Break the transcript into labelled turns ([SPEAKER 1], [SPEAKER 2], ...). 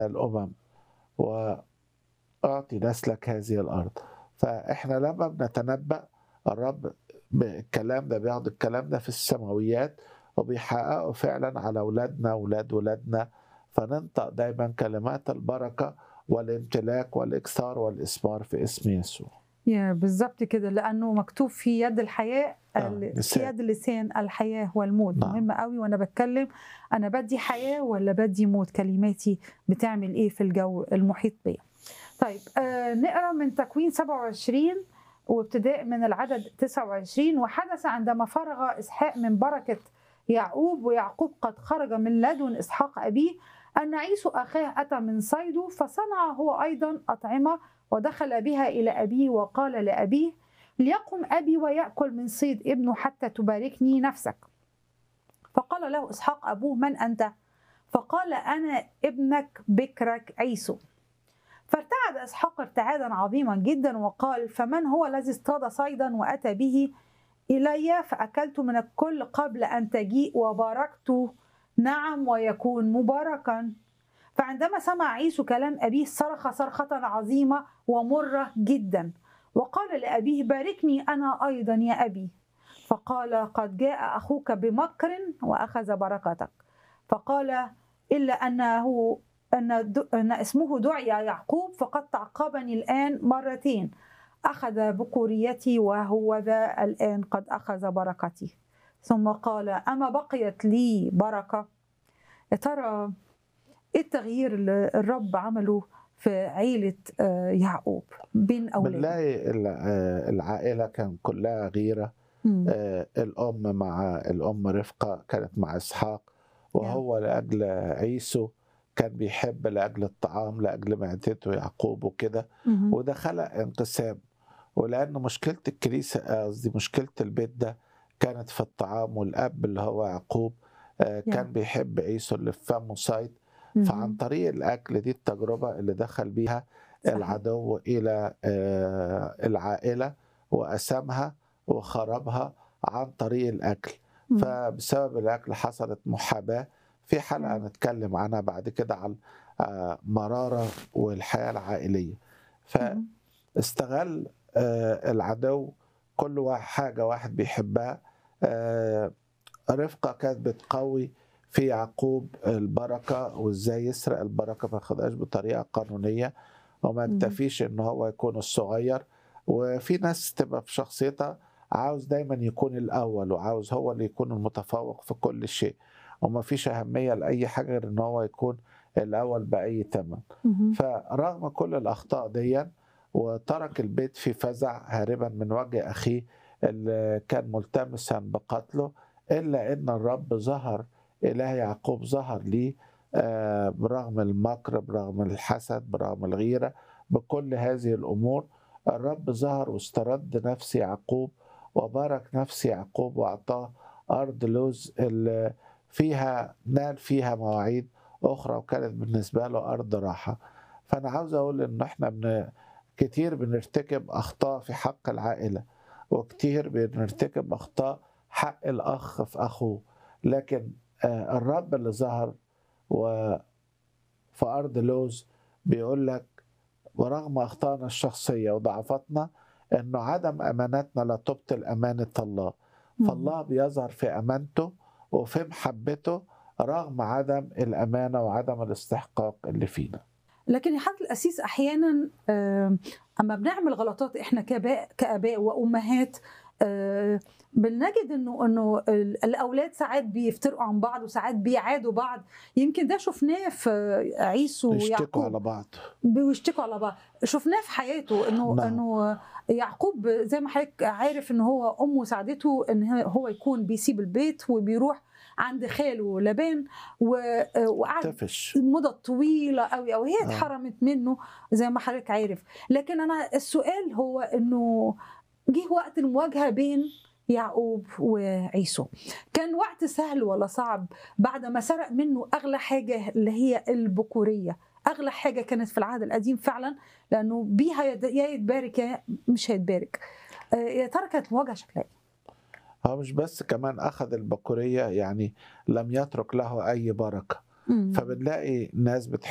[SPEAKER 1] الأمم وأعطي نسلك هذه الأرض فإحنا لما بنتنبأ الرب الكلام ده بياخد الكلام ده في السماويات وبيحققه فعلا على أولادنا أولاد ولادنا فننطق دايما كلمات البركة والامتلاك والإكثار والإثمار في اسم يسوع
[SPEAKER 2] يا بالظبط كده لانه مكتوب في يد الحياه
[SPEAKER 1] آه،
[SPEAKER 2] ال- في
[SPEAKER 1] لسان.
[SPEAKER 2] يد اللسان الحياه والموت
[SPEAKER 1] نعم.
[SPEAKER 2] مهم قوي وانا بتكلم انا بدي حياه ولا بدي موت كلماتي بتعمل ايه في الجو المحيط بيا طيب آه نقرا من تكوين 27 وابتداء من العدد 29 وحدث عندما فرغ اسحاق من بركه يعقوب ويعقوب قد خرج من لدن اسحاق ابيه ان عيسو اخاه اتى من صيده فصنع هو ايضا اطعمه ودخل بها إلى أبيه وقال لأبيه ليقم أبي ويأكل من صيد ابنه حتى تباركني نفسك فقال له إسحاق أبوه من أنت؟ فقال أنا ابنك بكرك عيسو فارتعد إسحاق ارتعادا عظيما جدا وقال فمن هو الذي اصطاد صيدا وأتى به إلي فأكلت من الكل قبل أن تجيء وباركت نعم ويكون مباركا فعندما سمع عيسو كلام أبيه صرخ صرخة عظيمة ومرة جدا وقال لأبيه باركني أنا أيضا يا أبي فقال قد جاء أخوك بمكر وأخذ بركتك فقال إلا أنه أن, د- أن اسمه دعي يعقوب فقد تعقبني الآن مرتين أخذ بكوريتي وهو ذا الآن قد أخذ بركتي ثم قال أما بقيت لي بركة يا ترى ايه التغيير اللي الرب عمله في عيلة آه، يعقوب بين أولاده
[SPEAKER 1] بنلاقي ال- آه، العائلة كان كلها غيرة
[SPEAKER 2] مم.
[SPEAKER 1] آه، الأم مع الأم رفقة كانت مع إسحاق وهو لأجل عيسو كان بيحب لأجل الطعام لأجل معدته يعقوب وكده
[SPEAKER 2] مهم.
[SPEAKER 1] وده خلق انقسام ولأن مشكلة الكنيسة آه، قصدي مشكلة البيت ده كانت في الطعام والأب اللي هو يعقوب آه، كان
[SPEAKER 2] نعم.
[SPEAKER 1] بيحب عيسو اللي في فمه صيد
[SPEAKER 2] مهم.
[SPEAKER 1] فعن طريق الأكل دي التجربة اللي دخل بيها
[SPEAKER 2] صحيح.
[SPEAKER 1] العدو إلى آه، العائلة وقسمها وخربها عن طريق الأكل
[SPEAKER 2] مم.
[SPEAKER 1] فبسبب الأكل حصلت محاباة في حلقة
[SPEAKER 2] مم.
[SPEAKER 1] نتكلم عنها بعد كده عن آه، مرارة والحياة العائلية
[SPEAKER 2] مم.
[SPEAKER 1] فاستغل آه، العدو كل واحد حاجة واحد بيحبها آه، رفقة كانت بتقوي في يعقوب البركة وازاي يسرق البركة ما ياخدهاش بطريقة قانونية وما
[SPEAKER 2] مم.
[SPEAKER 1] يكتفيش ان هو يكون الصغير وفي ناس تبقى في شخصيتها عاوز دايما يكون الاول وعاوز هو اللي يكون المتفوق في كل شيء وما فيش اهمية لاي حاجة غير ان هو يكون الاول باي ثمن
[SPEAKER 2] مهم.
[SPEAKER 1] فرغم كل الاخطاء دي وترك البيت في فزع هاربا من وجه اخيه اللي كان ملتمسا بقتله الا ان الرب ظهر اله يعقوب ظهر ليه آه، برغم المكر برغم الحسد برغم الغيره بكل هذه الامور الرب ظهر واسترد نفس يعقوب وبارك نفس يعقوب واعطاه ارض لوز اللي فيها نال فيها مواعيد اخرى وكانت بالنسبه له ارض راحه فانا عاوز اقول ان احنا بن... كتير بنرتكب اخطاء في حق العائله وكتير بنرتكب اخطاء حق الاخ في اخوه لكن آه، الرب اللي ظهر و في ارض لوز بيقول لك ورغم اخطائنا الشخصيه وضعفاتنا انه عدم امانتنا لا تبطل امانه الله
[SPEAKER 2] مم.
[SPEAKER 1] فالله بيظهر في امانته وفي محبته رغم عدم الامانه وعدم الاستحقاق اللي فينا
[SPEAKER 2] لكن يا حضرة الأسيس أحيانا آه، أما بنعمل غلطات إحنا كاباء كآباء وأمهات آه، بنجد انه انه ال- الاولاد ساعات بيفترقوا عن بعض وساعات بيعادوا بعض يمكن ده شفناه في عيسو
[SPEAKER 1] يشتكوا
[SPEAKER 2] ويعقوب
[SPEAKER 1] على بعض
[SPEAKER 2] بيشتكوا على بعض شفناه في حياته انه
[SPEAKER 1] نعم.
[SPEAKER 2] انه يعقوب زي ما حضرتك عارف ان هو امه ساعدته ان هو يكون بيسيب البيت وبيروح عند خاله لبان و- وقعد
[SPEAKER 1] تفش
[SPEAKER 2] مدة طويلة قوي أو هي
[SPEAKER 1] آه.
[SPEAKER 2] اتحرمت منه زي ما حضرتك عارف لكن أنا السؤال هو إنه جه وقت المواجهة بين يعقوب وعيسو كان وقت سهل ولا صعب بعد ما سرق منه أغلى حاجة اللي هي البكورية أغلى حاجة كانت في العهد القديم فعلا لأنه بيها يد- يا يتبارك يا مش هيتبارك آه، يا ترى كانت المواجهة شكلها إيه؟
[SPEAKER 1] هو مش بس كمان اخذ البكوريه يعني لم يترك له اي بركه
[SPEAKER 2] مم.
[SPEAKER 1] فبنلاقي ناس